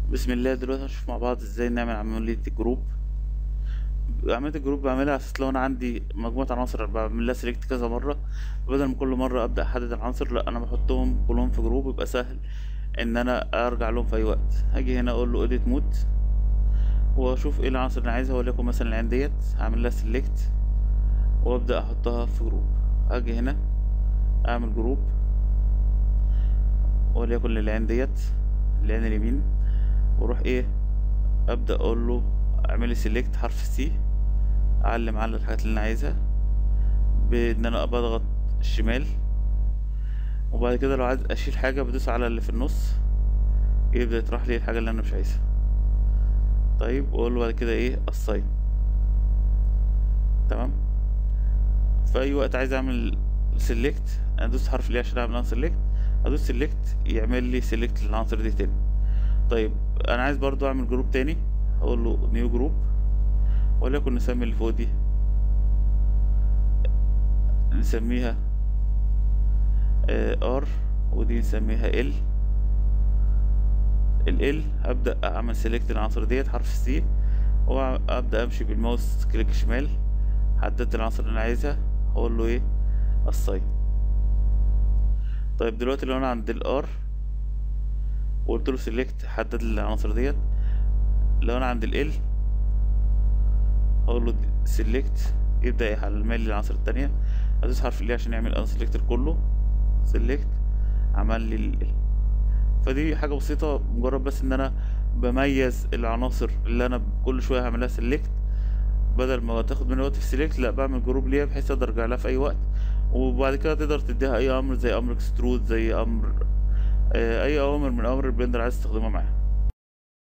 بسم الله دلوقتي هنشوف مع بعض ازاي نعمل عملية الجروب عملية الجروب بعملها على اساس لو انا عندي مجموعة عناصر بعمل لها سيلكت كذا مرة بدل ما كل مرة ابدأ احدد العناصر لا انا بحطهم كلهم في جروب يبقى سهل ان انا ارجع لهم في اي وقت هاجي هنا اقول له edit مود واشوف ايه العناصر اللي انا عايزها وليكن مثلا العين ديت هعمل لها سيلكت وابدأ احطها في جروب هاجي هنا اعمل جروب وليكن للعين ديت العين اليمين واروح ايه ابدا اقول له اعمل لي سيلكت حرف سي اعلم على الحاجات اللي انا عايزها بان انا بضغط الشمال وبعد كده لو عايز اشيل حاجه بدوس على اللي في النص يبدا يطرح لي الحاجه اللي انا مش عايزها طيب واقول له بعد كده ايه الصين تمام في اي وقت عايز اعمل سيلكت ادوس حرف ليه عشان اعمل سيلكت ادوس سيلكت يعمل لي سيلكت للعناصر دي تاني طيب انا عايز برضو اعمل جروب تاني اقول له نيو جروب وليكن نسمي اللي فوق دي نسميها ار ودي نسميها ال ال ال هبدأ اعمل سيلكت العناصر ديت حرف سي وابدأ امشي بالماوس كليك شمال حددت العناصر اللي انا عايزها اقول له ايه الصين طيب دلوقتي لو انا عند الار وقلت له سيلكت حدد العناصر ديت لو انا عند ال هقول له سيلكت يبدا يحمل لي العناصر التانية ادوس حرف ال عشان يعمل ان سيلكت كله سيلكت عمل لي ال فدي حاجه بسيطه مجرد بس ان انا بميز العناصر اللي انا كل شويه هعملها سيلكت بدل ما تاخد مني وقت في سيلكت لا بعمل جروب ليها بحيث اقدر ارجع لها في اي وقت وبعد كده تقدر تديها اي امر زي امر اكسترود زي امر اي اوامر من اوامر البلندر عايز تستخدمها معاها